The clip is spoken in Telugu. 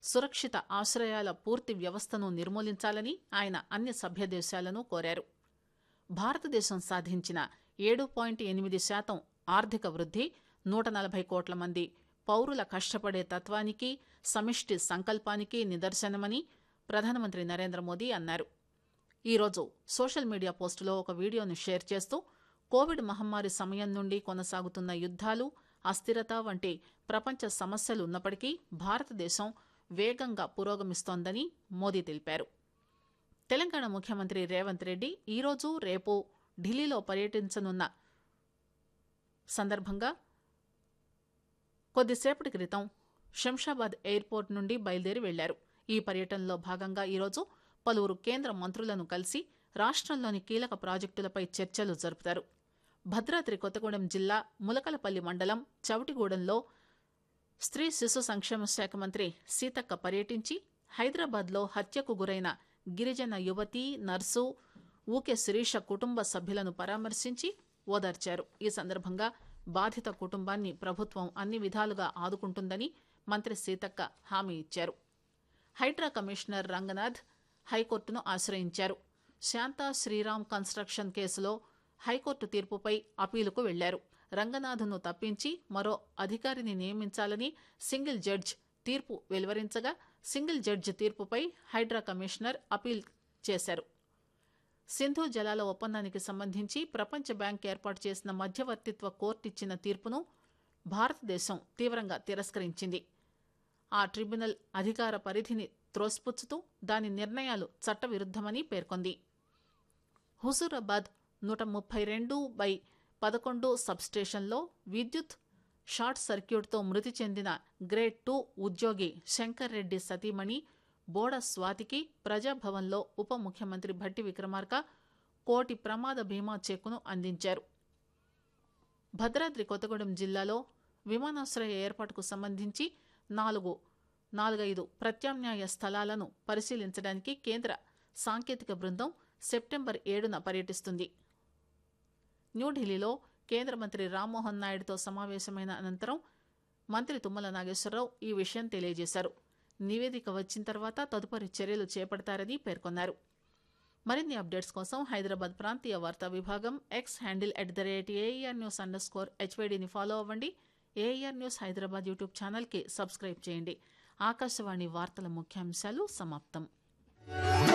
సురక్షిత ఆశ్రయాల పూర్తి వ్యవస్థను నిర్మూలించాలని ఆయన అన్ని సభ్య దేశాలను కోరారు భారతదేశం సాధించిన ఏడు పాయింట్ ఎనిమిది శాతం ఆర్థిక వృద్ధి నూట నలభై కోట్ల మంది పౌరుల కష్టపడే తత్వానికి సమిష్టి సంకల్పానికి నిదర్శనమని ప్రధానమంత్రి నరేంద్ర మోదీ అన్నారు ఈరోజు సోషల్ మీడియా పోస్టులో ఒక వీడియోను షేర్ చేస్తూ కోవిడ్ మహమ్మారి సమయం నుండి కొనసాగుతున్న యుద్ధాలు అస్థిరత వంటి ప్రపంచ సమస్యలు ఉన్నప్పటికీ భారతదేశం వేగంగా పురోగమిస్తోందని మోదీ తెలిపారు తెలంగాణ ముఖ్యమంత్రి రేవంత్ రెడ్డి ఈరోజు రేపు ఢిల్లీలో పర్యటించనున్న సందర్భంగా కొద్దిసేపటి క్రితం శంషాబాద్ ఎయిర్పోర్ట్ నుండి బయలుదేరి వెళ్లారు ఈ పర్యటనలో భాగంగా ఈరోజు పలువురు కేంద్ర మంత్రులను కలిసి రాష్ట్రంలోని కీలక ప్రాజెక్టులపై చర్చలు జరుపుతారు భద్రాద్రి కొత్తగూడెం జిల్లా ములకలపల్లి మండలం చవటిగూడెంలో స్త్రీ శిశు సంక్షేమ శాఖ మంత్రి సీతక్క పర్యటించి హైదరాబాద్లో హత్యకు గురైన గిరిజన యువతి నర్సు ఊకే శిరీష కుటుంబ సభ్యులను పరామర్శించి ఓదార్చారు ఈ సందర్భంగా బాధిత కుటుంబాన్ని ప్రభుత్వం అన్ని విధాలుగా ఆదుకుంటుందని మంత్రి సీతక్క హామీ ఇచ్చారు హైడ్రా కమిషనర్ రంగనాథ్ హైకోర్టును ఆశ్రయించారు శాంతా శ్రీరామ్ కన్స్ట్రక్షన్ కేసులో హైకోర్టు తీర్పుపై అపీలుకు వెళ్లారు రంగనాథ్ను తప్పించి మరో అధికారిని నియమించాలని సింగిల్ జడ్జ్ తీర్పు వెలువరించగా సింగిల్ జడ్జ్ తీర్పుపై హైడ్రా కమిషనర్ అపీల్ చేశారు సింధు జలాల ఒప్పందానికి సంబంధించి ప్రపంచ బ్యాంక్ ఏర్పాటు చేసిన మధ్యవర్తిత్వ కోర్టు ఇచ్చిన తీర్పును భారతదేశం తీవ్రంగా తిరస్కరించింది ఆ ట్రిబ్యునల్ అధికార పరిధిని త్రోసిపుచ్చుతూ దాని నిర్ణయాలు చట్టవిరుద్దమని పేర్కొంది హుజూరాబాద్ నూట ముప్పై రెండు బై పదకొండు సబ్స్టేషన్లో విద్యుత్ షార్ట్ సర్క్యూట్తో మృతి చెందిన గ్రేడ్ టూ ఉద్యోగి శంకర్ రెడ్డి సతీమణి బోడ స్వాతికి ప్రజాభవన్లో ఉప ముఖ్యమంత్రి భట్టి విక్రమార్క కోటి ప్రమాద బీమా చెక్కును అందించారు భద్రాద్రి కొత్తగూడెం జిల్లాలో విమానాశ్రయ ఏర్పాటుకు సంబంధించి నాలుగు నాలుగైదు ప్రత్యామ్నాయ స్థలాలను పరిశీలించడానికి కేంద్ర సాంకేతిక బృందం సెప్టెంబర్ ఏడున పర్యటిస్తుంది న్యూఢిల్లీలో కేంద్ర మంత్రి రామ్మోహన్ నాయుడుతో సమావేశమైన అనంతరం మంత్రి తుమ్మల నాగేశ్వరరావు ఈ విషయం తెలియజేశారు నివేదిక వచ్చిన తర్వాత తదుపరి చర్యలు చేపడతారని పేర్కొన్నారు మరిన్ని అప్డేట్స్ కోసం హైదరాబాద్ ప్రాంతీయ వార్తా విభాగం X handle at the rate AIR news underscore స్కోర్ హెచ్వైడిని ఫాలో అవ్వండి ఏఈఆర్ న్యూస్ హైదరాబాద్ యూట్యూబ్ ఛానల్కి సబ్స్క్రైబ్ చేయండి ఆకాశవాణి వార్తల ముఖ్యాంశాలు సమాప్తం